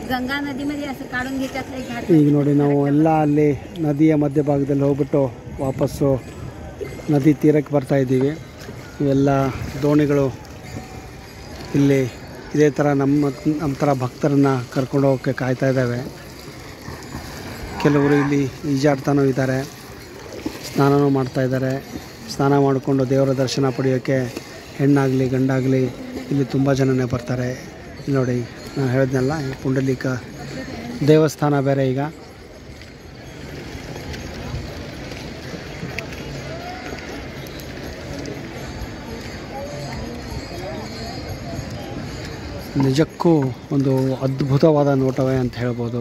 गंगा नदी मध्ये असं काढून घेतात एक घाट ಈಗ ನೋಡಿ ನಾವು ಎಲ್ಲ ಅಲ್ಲಿ ನದಿಯ ಮಧ್ಯಭಾಗದಲ್ಲಿ ಹೋಗ್ಬಿಟ್ಟು ವಾಪಸ್ಸು ನದಿ ತೀರಕ್ಕೆ ಬರ್ತಾ ಇದ್ದೀವಿ ಇವೆಲ್ಲ ದೋಣಿಗಳು ಇಲ್ಲಿ ಇದೇ ಥರ ನಮ್ಮ ನಮ್ಮ ಥರ ಭಕ್ತರನ್ನು ಕರ್ಕೊಂಡು ಹೋಗೋಕ್ಕೆ ಕಾಯ್ತಾ ಇದ್ದಾವೆ ಕೆಲವರು ಇಲ್ಲಿ ಈಜಾಡ್ತಾನೂ ಇದ್ದಾರೆ ಸ್ನಾನನೂ ಮಾಡ್ತಾ ಇದ್ದಾರೆ ಸ್ನಾನ ಮಾಡಿಕೊಂಡು ದೇವರ ದರ್ಶನ ಪಡೆಯೋಕ್ಕೆ ಹೆಣ್ಣಾಗಲಿ ಗಂಡಾಗಲಿ ಇಲ್ಲಿ ತುಂಬ ಜನನೇ ಬರ್ತಾರೆ ಇಲ್ಲಿ ನೋಡಿ ನಾನು ಹೇಳಿದ್ನಲ್ಲ ಈ ಪುಂಡಲೀಕ ದೇವಸ್ಥಾನ ಬೇರೆ ಈಗ ನಿಜಕ್ಕೂ ಒಂದು ಅದ್ಭುತವಾದ ನೋಟವೇ ಅಂತ ಹೇಳ್ಬೋದು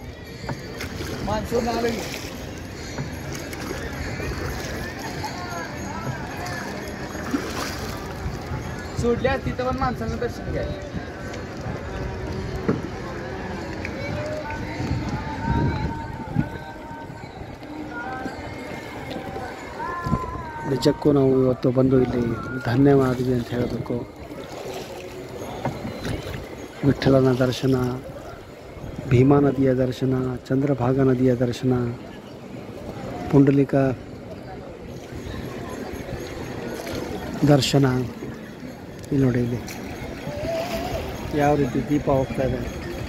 सोडल्या तिथं पण माणसांना दर्शन घ्या ನಿಜಕ್ಕೂ ನಾವು ಇವತ್ತು ಬಂದು ಇಲ್ಲಿ ಧನ್ಯವಾದ್ವಿ ಅಂತ ಹೇಳಬೇಕು ವಿಠ್ಠಲನ ದರ್ಶನ ಭೀಮಾ ನದಿಯ ದರ್ಶನ ಚಂದ್ರಭಾಗ ನದಿಯ ದರ್ಶನ ಪುಂಡಲಿಕ ದರ್ಶನ ಇಲ್ಲಿ ನೋಡಿ ಇಲ್ಲಿ ಯಾವ ರೀತಿ ದೀಪ ಹೋಗ್ತಾ ಇದೆ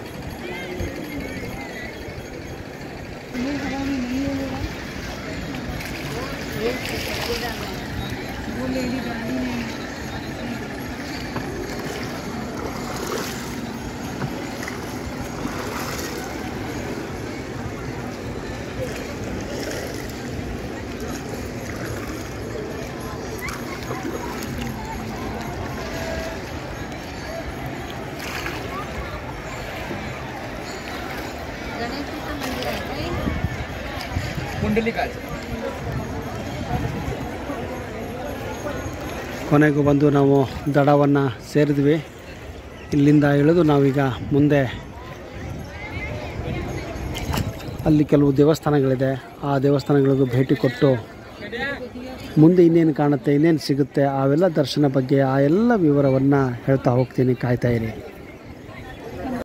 गणेशाचं मंदिर आहे काय पुंडलिकाचं ಕೊನೆಗೂ ಬಂದು ನಾವು ದಡವನ್ನು ಸೇರಿದ್ವಿ ಇಲ್ಲಿಂದ ಇಳಿದು ನಾವೀಗ ಮುಂದೆ ಅಲ್ಲಿ ಕೆಲವು ದೇವಸ್ಥಾನಗಳಿದೆ ಆ ದೇವಸ್ಥಾನಗಳಿಗೂ ಭೇಟಿ ಕೊಟ್ಟು ಮುಂದೆ ಇನ್ನೇನು ಕಾಣುತ್ತೆ ಇನ್ನೇನು ಸಿಗುತ್ತೆ ಅವೆಲ್ಲ ದರ್ಶನ ಬಗ್ಗೆ ಆ ಎಲ್ಲ ವಿವರವನ್ನು ಹೇಳ್ತಾ ಹೋಗ್ತೀನಿ ಕಾಯ್ತಾ ಇರಿ